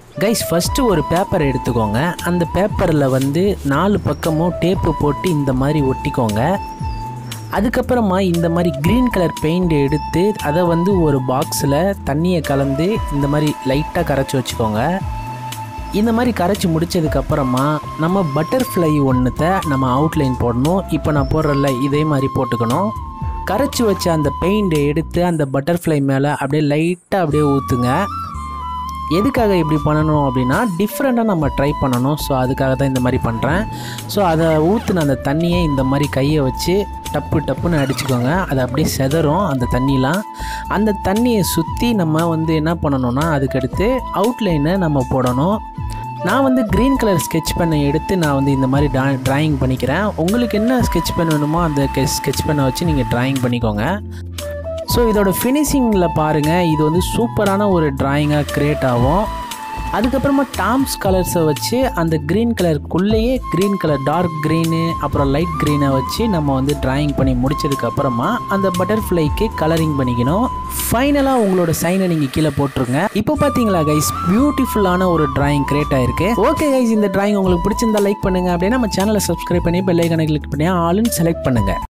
guys first ஒரு paper எடுத்துக்கோங்க அந்த பேப்பரில் வந்து நாலு பக்கமும் டேப்பு போட்டு இந்த மாதிரி ஒட்டிக்கோங்க அதுக்கப்புறமா இந்த மாதிரி க்ரீன் கலர் பெயிண்ட் எடுத்து அதை வந்து ஒரு பாக்ஸில் தண்ணியை கலந்து இந்த மாதிரி லைட்டாக கரைச்சி வச்சுக்கோங்க இந்த மாதிரி கரைச்சி முடிச்சதுக்கப்புறமா நம்ம பட்டர்ஃப்ளை ஒன்றுத்தை நம்ம அவுட்லைன் போடணும் இப்போ நான் போடுறல இதே மாதிரி போட்டுக்கணும் கரைச்சி வச்ச அந்த பெயிண்டை எடுத்து அந்த பட்டர்ஃப்ளை மேலே அப்படியே லைட்டாக அப்படியே ஊற்றுங்க எதுக்காக இப்படி பண்ணணும் அப்படின்னா டிஃப்ரெண்ட்டாக நம்ம ட்ரை பண்ணணும் ஸோ அதுக்காக தான் இந்த மாதிரி பண்ணுறேன் ஸோ அதை ஊற்றுன அந்த தண்ணியை இந்த மாதிரி கையை வச்சு டப்பு டப்புன்னு அடிச்சுக்கோங்க அது அப்படியே செதறும் அந்த தண்ணிலாம் அந்த தண்ணியை சுற்றி நம்ம வந்து என்ன பண்ணணும்னா அதுக்கடுத்து அவுட்லைனை நம்ம போடணும் நான் வந்து க்ரீன் கலர் ஸ்கெட்ச் பென்னை எடுத்து நான் வந்து இந்த மாதிரி ட்ரா ட்ராயிங் பண்ணிக்கிறேன் உங்களுக்கு என்ன ஸ்கெட்ச் பென் வேணுமோ அந்த ஸ்கெட்ச் பென்னை வச்சு நீங்கள் ட்ராயிங் பண்ணிக்கோங்க ஸோ இதோட ஃபினிஷிங்கில் பாருங்கள் இது வந்து சூப்பரான ஒரு டிராயிங்காக க்ரியேட் ஆகும் அதுக்கப்புறமா டாம்ஸ் கலர்ஸை வச்சு அந்த க்ரீன் கலருக்குள்ளேயே க்ரீன் கலர் டார்க் க்ரீனு அப்புறம் லைட் க்ரீனை வச்சு நம்ம வந்து டிராயிங் பண்ணி முடிச்சதுக்கப்புறமா அந்த பட்டர்ஃப்ளைக்கு கலரிங் பண்ணிக்கணும் ஃபைனலாக உங்களோட சைனை நீங்கள் கீழே போட்டுருங்க இப்போ பார்த்தீங்களா கைஸ் பியூட்டிஃபுல்லான ஒரு டிராயிங் கிரியேட் ஆயிருக்கு ஓகே கைஸ் இந்த டிராயிங் உங்களுக்கு பிடிச்சிருந்தா லைக் பண்ணுங்கள் அப்படியே நம்ம சேனலை சப்ஸ்கிரைப் பண்ணி பெல் ஐக்கானை கிளிக் பண்ணி ஆளுன்னு செலக்ட் பண்ணுங்கள்